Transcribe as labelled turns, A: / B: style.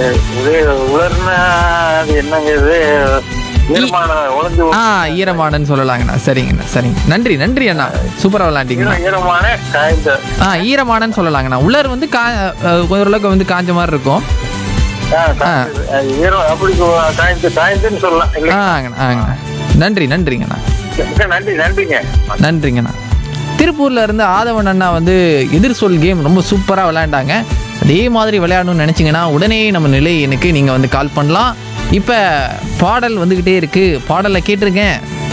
A: இது உலர்னா அது என்னங்க இது ஈரமான உழைஞ்சு
B: ஆ ஈரமானன்னு சொல்லலாங்கண்ணா சரிங்கண்ணா சரிங்க நன்றி நன்றி அண்ணா சூப்பராக விளாண்டிங்கண்ணா
A: ஈரமான காய்ந்த
B: ஆ ஈரமானன்னு சொல்லலாங்கண்ணா உலர் வந்து கா அஹ், ஓரளவுக்கு வந்து காஞ்ச மாதிரி இருக்கும்
A: ஆ, காய்ந்தது. அது ஈரம் அப்படி சொ- காய்ந்து காய்ந்துன்னு சொல்லலாம்
B: ஆ
A: இல்லையா?
B: ஆங்கண்ணா ஆங்கண்ணா நன்றி நன்றிங்கண்ணா
A: மிக்க நன்றி நன்றிங்க
B: நன்றிங்கண்ணா திருப்பூர்ல இருந்து ஆதவன் அண்ணா வந்து எதிர் சொல் கேம் ரொம்ப சூப்பராக விளையாண்டாங்க அதே மாதிரி விளையாடணும்னு நினச்சிங்கன்னா உடனே நம்ம நிலை எனக்கு நீங்கள் வந்து கால் பண்ணலாம் இப்போ பாடல் வந்துக்கிட்டே இருக்குது பாடலை கேட்டிருக்கேன்